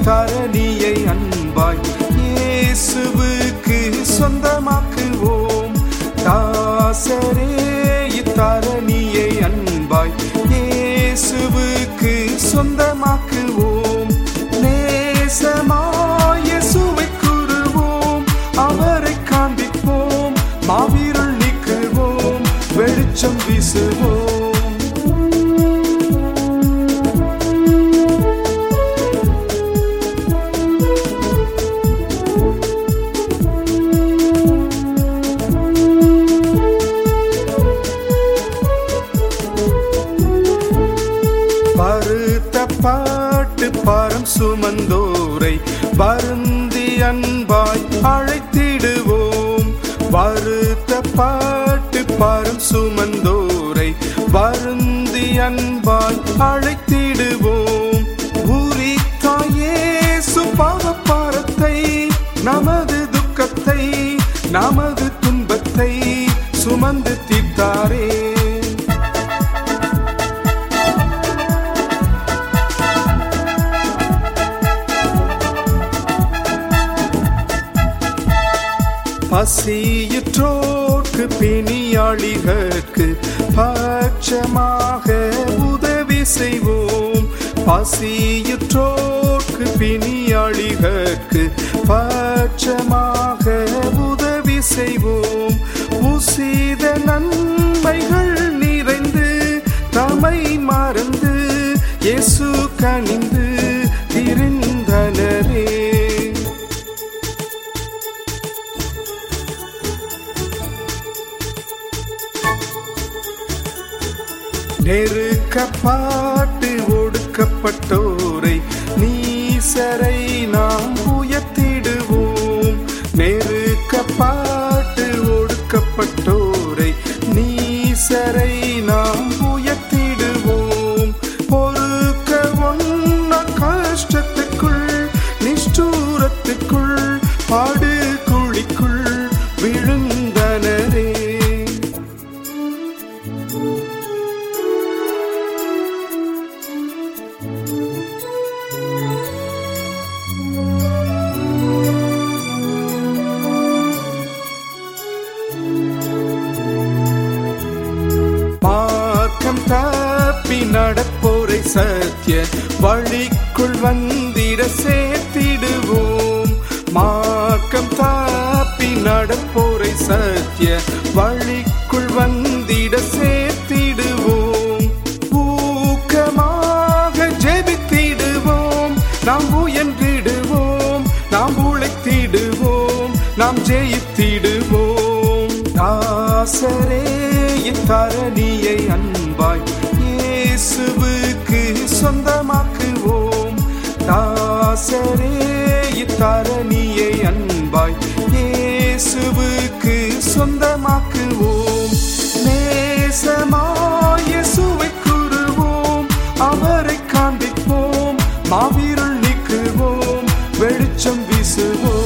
இத்தரணியை அன்பாய் இயேசுவுக்கு சொந்தமாக்குவோம் தாசரே இத்தரணியை அன்பாய் இயேசுவுக்கு சொந்தமாக்குவோம் நேசமாய் இயேசுவை கூறுவோம் அவரை காண்பிப்போம் மாவீரல் நீக்குவோம் வெளிச்சம் வீசுவோம் பருத்த பாட்டு பாரம் சுமந்தோரை வருந்தி அன்பாய் அழைத்திடுவோம் வருத்த பாட்டு பாரம் சுமந்தோரை வருந்தி அன்பாய் அழைத்திடுவோம் உரித்தாயே சுபாவ பாரத்தை நமது துக்கத்தை நமது துன்பத்தை சுமந்து தீர்த்தாரே பசியுற்றோர்க்கு பிணியாளிகൾക്ക് பட்சமாக உதவி செய்வோம் பசியுற்றோர்க்கு பிணியாளிகൾക്ക് பட்சமாக உதவி செய்வோம் உசித நன்மைகள் நிறைந்து தமை மறந்து இயேசு கனிந்து திரிந்தனரே நெருக்கப்பாட்டு ஒடுக்கப்பட்டோரை நீசரை நாம் உயர்த்திடுவோம் நெருக்கப்பாட்டு ஒடுக்கப்பட்டோரை நீசரை நாம் உயர்த்திடுவோம் பொறுக்க ஒன்ன கஷ்டத்துக்குள் நிஷ்டூரத்துக்குள் பாடு குழிக்குள் விழுந்தனரே மார்க்கம் தப்பி நடப்போரை சத்திய வழிக்குள் வந்திட சேர்த்திடுவோம் மார்க்கம் தப்பி நடப்போரை சத்திய வழிக்குள் வந்திட சேர்த்திடுவோம் ஊக்கமாக ஜெபித்திடுவோம் நாம் உயர்ந்திடுவோம் நாம் உழைத்திடுவோம் நாம் ஜெயித்திடுவோம் தாசரே இத்தரணியை அன்பாய் இயேசுவுக்கு சொந்தமாக்குவோம் தாசரே இத்தரணியை அன்பாய் இயேசுவுக்கு சொந்தமாக்குவோம் நேசமாய் இயேசுவை கூறுவோம் அவரை காண்பிப்போம் மாவீரல் நீக்குவோம் வெளிச்சம் வீசுவோம்